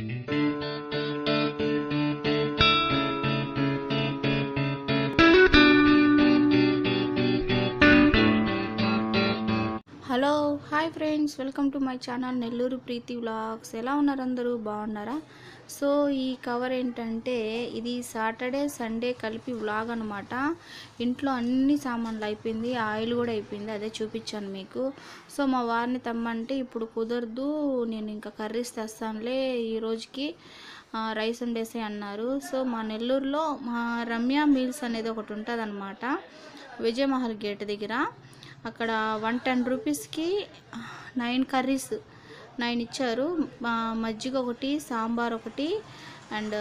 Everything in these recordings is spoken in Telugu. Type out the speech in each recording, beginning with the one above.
Hello hi friends welcome to my channel Nellore Preethi vlogs ఎలా ఉన్నారు అందరూ బాగున్నారా సో ఈ కవర్ ఏంటంటే ఇది సాటర్డే సండే కలిపి వ్లాగ్ అనమాట ఇంట్లో అన్ని సామాన్లు అయిపోయింది ఆయిల్ కూడా అయిపోయింది అదే చూపించాను మీకు సో మా వారిని తమ్మంటే ఇప్పుడు కుదరదు నేను ఇంకా కర్రీస్ తెస్తానులే ఈ రోజుకి ఆ, రైస్ వండేసి అన్నారు సో మా నెల్లూరులో మా రమ్య మీల్స్ అనేది ఒకటి ఉంటుంది అనమాట విజయమహల్ గేట్ దగ్గర అక్కడ వన్ టెన్ రూపీస్కి నైన్ కర్రీస్ నైన్ ఇచ్చారు మా మజ్జిగ ఒకటి సాంబార్ ఒకటి అండ్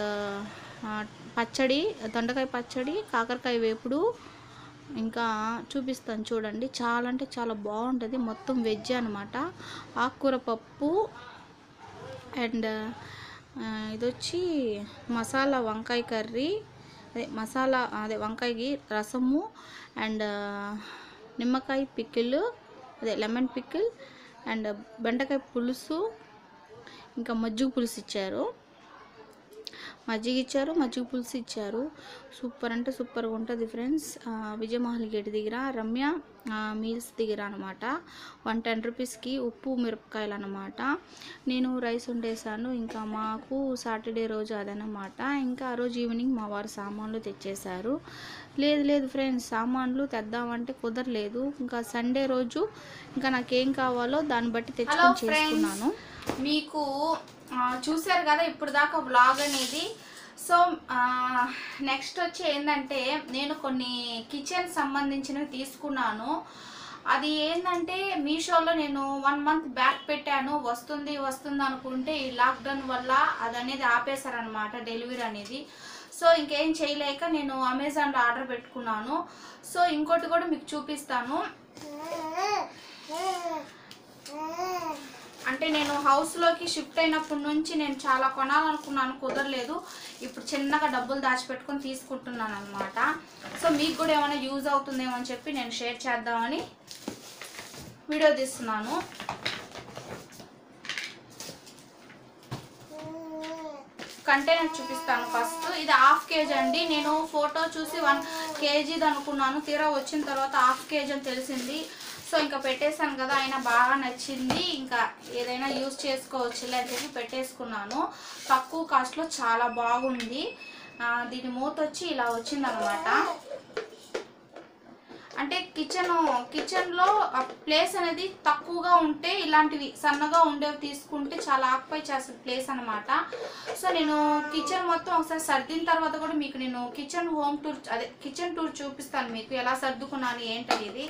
పచ్చడి దొండకాయ పచ్చడి కాకరకాయ వేపుడు ఇంకా చూపిస్తాను చూడండి చాలా అంటే చాలా బాగుంటుంది మొత్తం వెజ్ అనమాట ఆకుకూర పప్పు అండ్ ఆ, ఇది వచ్చి మసాలా వంకాయ కర్రీ అదే మసాలా అదే వంకాయకి రసము అండ్ నిమ్మకాయ పికిల్ అదే లెమన్ పికిల్ అండ్ బెండకాయ పులుసు ఇంకా మజ్జిగ పులుసు ఇచ్చారు మజ్జిగ ఇచ్చారు మజ్జిగ పులుసు ఇచ్చారు సూపర్ అంటే సూపర్గా ఉంటుంది ఫ్రెండ్స్ విజయమహల్ గేట్ దగ్గర రమ్య ఆ, మీల్స్ దగ్గర అనమాట వన్ టెన్ రూపీస్కి ఉప్పు మిరపకాయలు అనమాట నేను రైస్ వండేసాను ఇంకా మాకు సాటర్డే రోజు అదనమాట ఇంకా ఆ రోజు ఈవినింగ్ మా వారు సామాన్లు తెచ్చేశారు లేదు లేదు ఫ్రెండ్స్ సామాన్లు తెద్దామంటే కుదరలేదు ఇంకా సండే రోజు ఇంకా నాకేం కావాలో దాన్ని బట్టి తెచ్చుకొని చేసుకున్నాను మీకు ఆ, చూశారు కదా ఇప్పుడు దాకా వ్లాగ్ అనేది సో నెక్స్ట్ వచ్చి ఏంటంటే నేను కొన్ని కిచెన్ సంబంధించినవి తీసుకున్నాను అది ఏంటంటే మీషోలో నేను వన్ మంత్ బ్యాక్ పెట్టాను వస్తుంది వస్తుంది అనుకుంటే ఈ లాక్డౌన్ వల్ల అది అనేది ఆపేశారనమాట డెలివరీ అనేది సో ఇంకేం చేయలేక నేను అమెజాన్లో ఆర్డర్ పెట్టుకున్నాను సో ఇంకోటి కూడా మీకు చూపిస్తాను అంటే నేను హౌస్లోకి షిఫ్ట్ అయినప్పటి నుంచి నేను చాలా కొనాలనుకున్నాను కుదరలేదు ఇప్పుడు చిన్నగా డబ్బులు దాచిపెట్టుకొని తీసుకుంటున్నాను అనమాట సో మీకు కూడా ఏమైనా యూజ్ అవుతుందేమో అని చెప్పి నేను షేర్ చేద్దామని వీడియో తీస్తున్నాను కంటైనర్ చూపిస్తాను ఫస్ట్ ఇది హాఫ్ కేజీ అండి నేను ఫోటో చూసి వన్ కేజీది అనుకున్నాను తీరా వచ్చిన తర్వాత హాఫ్ కేజీ అని తెలిసింది సో ఇంకా పెట్టేశాను కదా అయినా బాగా నచ్చింది ఇంకా ఏదైనా యూస్ చేసుకోవచ్చులే అని చెప్పి పెట్టేసుకున్నాను తక్కువ కాస్ట్లో చాలా బాగుంది ఆ, దీని మూత వచ్చి ఇలా వచ్చిందనమాట అంటే కిచెన్ కిచెన్లో ప్లేస్ అనేది తక్కువగా ఉంటే ఇలాంటివి సన్నగా ఉండేవి తీసుకుంటే చాలా ఆక్పై చేస్తుంది ప్లేస్ అనమాట సో నేను కిచెన్ మొత్తం ఒకసారి సర్దిన తర్వాత కూడా మీకు నేను కిచెన్ హోమ్ టూర్ అదే కిచెన్ టూర్ చూపిస్తాను మీకు ఎలా సర్దుకున్నాను ఏంటనేది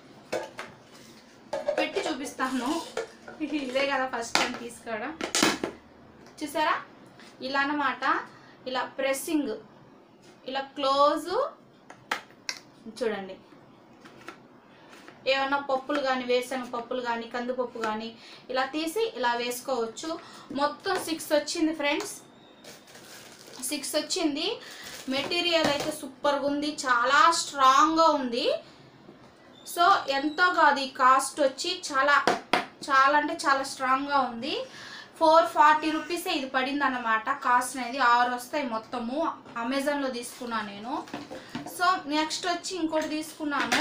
పెట్టి చూపిస్తాను ఇదే కదా ఫస్ట్ టైం తీసుకోవడం చూసారా ఇలా అన్నమాట ఇలా ప్రెస్సింగ్ ఇలా క్లోజు చూడండి ఏమన్నా పప్పులు కానీ వేరుశనగ పప్పులు కానీ కందిపప్పు కానీ ఇలా తీసి ఇలా వేసుకోవచ్చు మొత్తం సిక్స్ వచ్చింది ఫ్రెండ్స్ సిక్స్ వచ్చింది మెటీరియల్ అయితే సూపర్గా ఉంది చాలా స్ట్రాంగ్గా ఉంది సో ఎంతో కాదు ఈ కాస్ట్ వచ్చి చాలా చాలా అంటే చాలా స్ట్రాంగ్గా ఉంది ఫోర్ ఫార్టీ రూపీసే ఇది పడింది అన్నమాట కాస్ట్ అనేది ఆరు వస్తాయి మొత్తము అమెజాన్లో తీసుకున్నాను నేను సో నెక్స్ట్ వచ్చి ఇంకోటి తీసుకున్నాను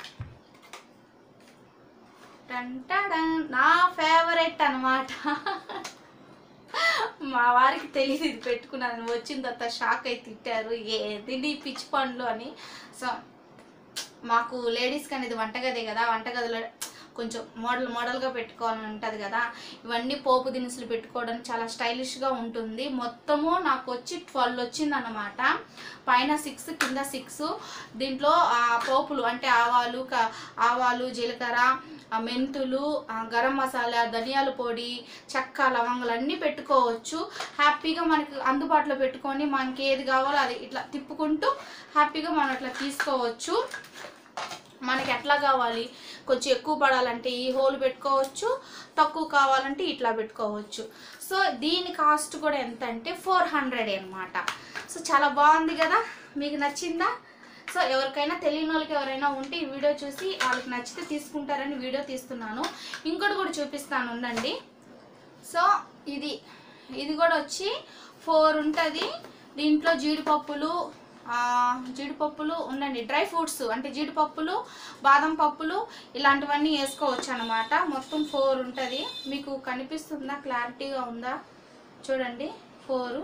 టంటడన్. నా ఫేవరెట్ అన్నమాట మా వారికి తెలియదు ఇది పెట్టుకున్నాను వచ్చిన తర్వాత షాక్ అయి తిట్టారు ఏది పిచ్చి పండ్లు అని సో మాకు లేడీస్కి అనేది వంటగదే కదా వంటగదిలో కొంచెం మోడల్ మోడల్గా పెట్టుకోవాలని ఉంటుంది కదా ఇవన్నీ పోపు దినుసులు పెట్టుకోవడానికి చాలా స్టైలిష్గా ఉంటుంది మొత్తము నాకు వచ్చి ట్వెల్వ్ వచ్చిందన్నమాట పైన సిక్స్ కింద సిక్స్ దీంట్లో ఆ పోపులు అంటే ఆవాలు క- ఆవాలు జీలకర్ర ఆ మెంతులు ఆ గరం మసాలా ధనియాల పొడి చెక్క లవంగాలు అన్నీ పెట్టుకోవచ్చు హ్యాపీగా మనకి అందుబాటులో పెట్టుకొని మనకి ఏది కావాలో అది ఇట్లా తిప్పుకుంటూ హ్యాపీగా మనం అట్లా తీసుకోవచ్చు మనకి ఎట్లా కావాలి కొంచెం ఎక్కువ పడాలంటే ఈ హోల్ పెట్టుకోవచ్చు తక్కువ కావాలంటే ఇట్లా పెట్టుకోవచ్చు సో దీని కాస్ట్ కూడా ఎంత అంటే ఫోర్ హండ్రెడ్ అనమాట సో చాలా బాగుంది కదా మీకు నచ్చిందా సో ఎవరికైనా తెలియని వాళ్ళకి ఎవరైనా ఉంటే ఈ వీడియో చూసి వాళ్ళకి నచ్చితే తీసుకుంటారని వీడియో తీస్తున్నాను ఇంకోటి కూడా చూపిస్తాను ఉండండి సో ఇది ఇది కూడా వచ్చి ఫోర్ ఉంటుంది దీంట్లో జీడిపప్పులు ఆ, జీడిపప్పులు ఉండండి డ్రై ఫ్రూట్స్ అంటే జీడిపప్పులు బాదం పప్పులు ఇలాంటివన్నీ వేసుకోవచ్చు అనమాట మొత్తం ఫోర్ ఉంటుంది మీకు కనిపిస్తుందా క్లారిటీగా ఉందా చూడండి ఫోరు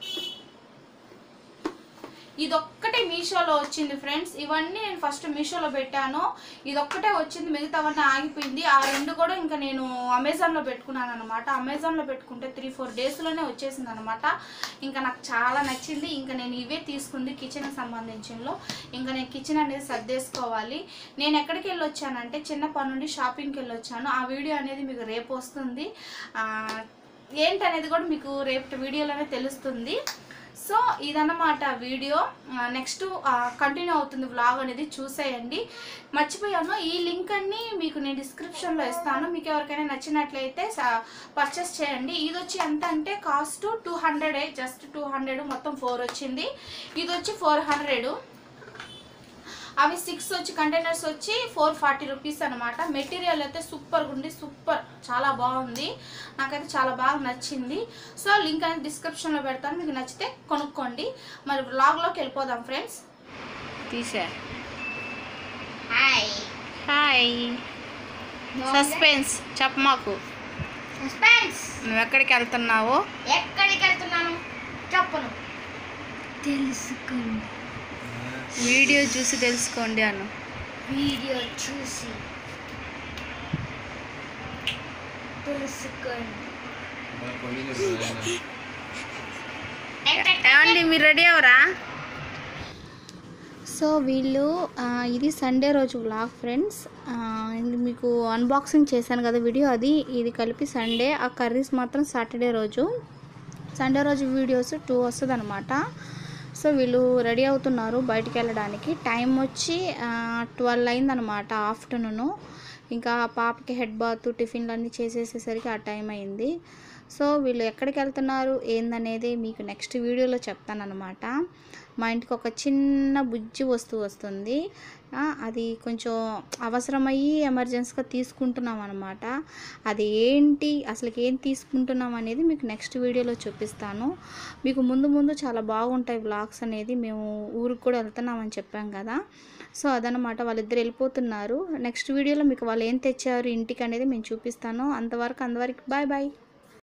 ఇదొక్కటే మీషోలో వచ్చింది ఫ్రెండ్స్ ఇవన్నీ నేను ఫస్ట్ మీషోలో పెట్టాను ఇదొక్కటే వచ్చింది మిగతావన్నీ ఆగిపోయింది ఆ రెండు కూడా ఇంకా నేను అమెజాన్లో పెట్టుకున్నాను అనమాట అమెజాన్లో పెట్టుకుంటే త్రీ ఫోర్ డేస్లోనే వచ్చేసింది అనమాట ఇంకా నాకు చాలా నచ్చింది ఇంకా నేను ఇవే తీసుకుంది కిచెన్కి సంబంధించినలో ఇంకా నేను కిచెన్ అనేది సర్దేసుకోవాలి నేను ఎక్కడికి వెళ్ళి వచ్చానంటే చిన్న పని నుండి షాపింగ్కి వెళ్ళి వచ్చాను ఆ వీడియో అనేది మీకు రేపు వస్తుంది ఆ, ఏంటనేది కూడా మీకు రేపు వీడియోలోనే తెలుస్తుంది సో ఇదన్నమాట వీడియో నెక్స్ట్ కంటిన్యూ అవుతుంది వ్లాగ్ అనేది చూసేయండి మర్చిపోయాను ఈ లింక్ అన్ని మీకు నేను డిస్క్రిప్షన్లో ఇస్తాను మీకు ఎవరికైనా నచ్చినట్లయితే పర్చేస్ చేయండి ఇది వచ్చి ఎంత అంటే కాస్ట్ టూ హండ్రెడే జస్ట్ టూ హండ్రెడ్ మొత్తం ఫోర్ వచ్చింది ఇది వచ్చి ఫోర్ హండ్రెడ్ అవి సిక్స్ వచ్చి కంటైనర్స్ వచ్చి ఫోర్ ఫార్టీ రూపీస్ అనమాట మెటీరియల్ అయితే సూపర్గా ఉంది సూపర్ చాలా బాగుంది నాకైతే చాలా బాగా నచ్చింది సో లింక్ అనేది డిస్క్రిప్షన్లో పెడతాను మీకు నచ్చితే కొనుక్కోండి మరి వ్లాగ్లోకి వెళ్ళిపోదాం ఫ్రెండ్స్ తీసా హాయ్ హాయ్ సస్పెన్స్ చెప్ప మాకు సస్పెన్స్ నువ్వు ఎక్కడికి వెళ్తున్నావు ఎక్కడికి వెళ్తున్నాను చెప్పను తెలుసుకోండి వీడియో చూసి తెలుసుకోండి అను వీడియో చూసి తెలుసుకోండి ఏమండి మీరు రెడీ అవరా సో వీళ్ళు ఆ, ఇది సండే రోజు వ్లాగ్ ఫ్రెండ్స్ ఆ, ఇది మీకు అన్బాక్సింగ్ చేశాను కదా వీడియో అది ఇది కలిపి సండే ఆ కర్రీస్ మాత్రం సాటర్డే రోజు సండే రోజు వీడియోస్ టూ వస్తుంది అనమాట సో వీళ్ళు రెడీ అవుతున్నారు బయటికి వెళ్ళడానికి టైం వచ్చి ట్వెల్వ్ అయిందనమాట ఆఫ్టర్నూను ఇంకా పాపకి హెడ్ బాత్ టిఫిన్లు అన్నీ చేసేసేసరికి ఆ టైం అయింది సో వీళ్ళు ఎక్కడికి వెళ్తున్నారు ఏందనేది మీకు నెక్స్ట్ వీడియోలో చెప్తానమాట మా ఇంటికి ఒక చిన్న బుజ్జి వస్తువు వస్తుంది ఆ, అది కొంచెం అవసరమయ్యి ఎమర్జెన్సీగా తీసుకుంటున్నాం అనమాట అది ఏంటి అసలుకి ఏం తీసుకుంటున్నాం అనేది మీకు నెక్స్ట్ వీడియోలో చూపిస్తాను మీకు ముందు ముందు చాలా బాగుంటాయి వ్లాగ్స్ అనేది మేము ఊరికి కూడా వెళ్తున్నామని చెప్పాం కదా సో అదనమాట వాళ్ళిద్దరు వెళ్ళిపోతున్నారు నెక్స్ట్ వీడియోలో మీకు వాళ్ళు ఏం తెచ్చారు ఇంటికి అనేది మేము చూపిస్తాను అంతవరకు అంతవరకు బాయ్ బాయ్